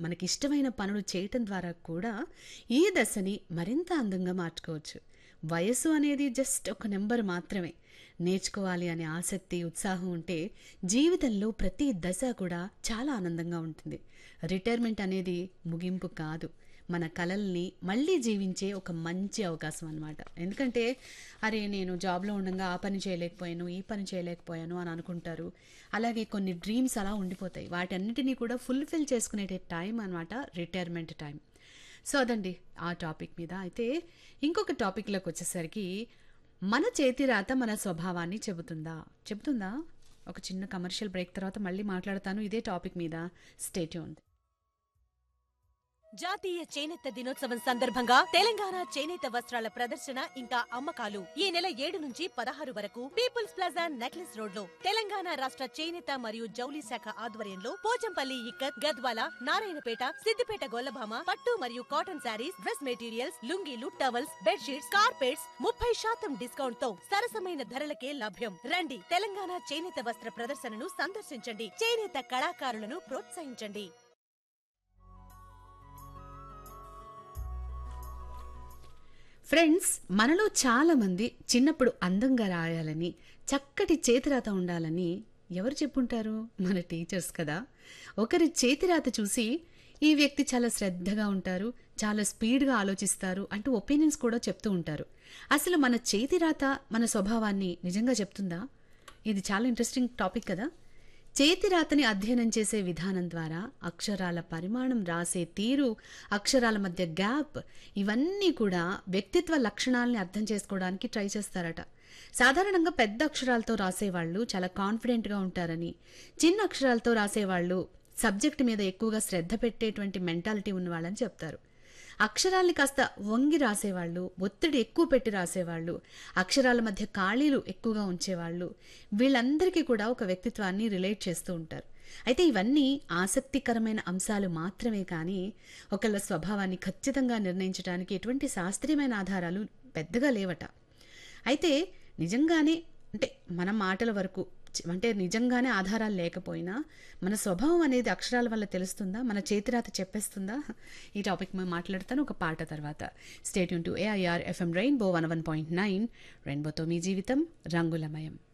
మనకి ఇష్టమైన పనులు చేయటం ద్వారా కూడా ఈ దశని మరింత అందంగా మార్చుకోవచ్చు వయస్సు అనేది జస్ట్ ఒక నెంబర్ మాత్రమే నేర్చుకోవాలి అనే ఆసక్తి ఉత్సాహం ఉంటే జీవితంలో ప్రతి దశ కూడా చాలా ఆనందంగా ఉంటుంది రిటైర్మెంట్ అనేది ముగింపు కాదు మన కలల్ని మళ్ళీ జీవించే ఒక మంచి అవకాశం అనమాట ఎందుకంటే అరే నేను జాబ్లో ఉండగా ఆ పని చేయలేకపోయాను ఈ పని చేయలేకపోయాను అని అనుకుంటారు అలాగే కొన్ని డ్రీమ్స్ అలా ఉండిపోతాయి వాటన్నిటినీ కూడా ఫుల్ఫిల్ చేసుకునే టైం అనమాట రిటైర్మెంట్ టైం సో అదండి ఆ టాపిక్ మీద అయితే ఇంకొక టాపిక్లోకి వచ్చేసరికి మన చేతి రాత మన స్వభావాన్ని చెబుతుందా చెబుతుందా ఒక చిన్న కమర్షియల్ బ్రేక్ తర్వాత మళ్ళీ మాట్లాడతాను ఇదే టాపిక్ మీద స్టేట్ ఉంది జాతీయ చేనేత దినోత్సవం సందర్భంగా తెలంగాణ చేనేత వస్త్రాల ప్రదర్శన ఇంకా అమ్మకాలు ఈ నెల ఏడు నుంచి పదహారు వరకు పీపుల్స్ ప్లాజా నెక్లెస్ రోడ్ లో తెలంగాణ రాష్ట్ర చేనేత మరియు జౌలి శాఖ ఆధ్వర్యంలో పోచంపల్లి ఇక్కత్ గద్వాల నారాయణపేట సిద్దిపేట గొల్లభామ పట్టు మరియు కాటన్ శారీస్ డ్రెస్ మెటీరియల్స్ లుంగీలు టవల్స్ బెడ్షీట్స్ కార్పెట్స్ ముప్పై శాతం డిస్కౌంట్ తో సరసమైన ధరలకే లభ్యం రండి తెలంగాణ చేనేత వస్త్ర ప్రదర్శనను సందర్శించండి చేనేత కళాకారులను ప్రోత్సహించండి ఫ్రెండ్స్ మనలో చాలా మంది చిన్నప్పుడు అందంగా రాయాలని చక్కటి చేతిరాత ఉండాలని ఎవరు చెప్పుంటారు మన టీచర్స్ కదా ఒకరి చేతిరాత చూసి ఈ వ్యక్తి చాలా శ్రద్ధగా ఉంటారు చాలా స్పీడ్గా ఆలోచిస్తారు అంటూ ఒపీనియన్స్ కూడా చెప్తూ ఉంటారు అసలు మన చేతిరాత మన స్వభావాన్ని నిజంగా చెప్తుందా ఇది చాలా ఇంట్రెస్టింగ్ టాపిక్ కదా చేతి రాతని అధ్యయనం చేసే విధానం ద్వారా అక్షరాల పరిమాణం రాసే తీరు అక్షరాల మధ్య గ్యాప్ ఇవన్నీ కూడా వ్యక్తిత్వ లక్షణాలని అర్థం చేసుకోవడానికి ట్రై చేస్తారట సాధారణంగా పెద్ద అక్షరాలతో రాసేవాళ్ళు చాలా కాన్ఫిడెంట్గా ఉంటారని చిన్న అక్షరాలతో రాసేవాళ్ళు సబ్జెక్ట్ మీద ఎక్కువగా శ్రద్ధ పెట్టేటువంటి మెంటాలిటీ ఉన్నవాళ్ళని చెప్తారు అక్షరాల్ని కాస్త వంగి రాసేవాళ్ళు ఒత్తిడి ఎక్కువ పెట్టి రాసేవాళ్ళు అక్షరాల మధ్య ఖాళీలు ఎక్కువగా ఉంచేవాళ్ళు వీళ్ళందరికీ కూడా ఒక వ్యక్తిత్వాన్ని రిలేట్ చేస్తూ ఉంటారు అయితే ఇవన్నీ ఆసక్తికరమైన అంశాలు మాత్రమే కానీ ఒకళ్ళ స్వభావాన్ని ఖచ్చితంగా నిర్ణయించడానికి ఎటువంటి శాస్త్రీయమైన ఆధారాలు పెద్దగా లేవట అయితే నిజంగానే అంటే మన మాటల వరకు చి- అంటే నిజంగానే ఆధారాలు లేకపోయినా మన స్వభావం అనేది అక్షరాల వల్ల తెలుస్తుందా మన చేతిరాత చెప్పేస్తుందా ఈ టాపిక్ మేము మాట్లాడతాను ఒక పాట తర్వాత state to AIR FM Rainbow one one point nine రెయిన్బోతో మీ జీవితం రంగులమయం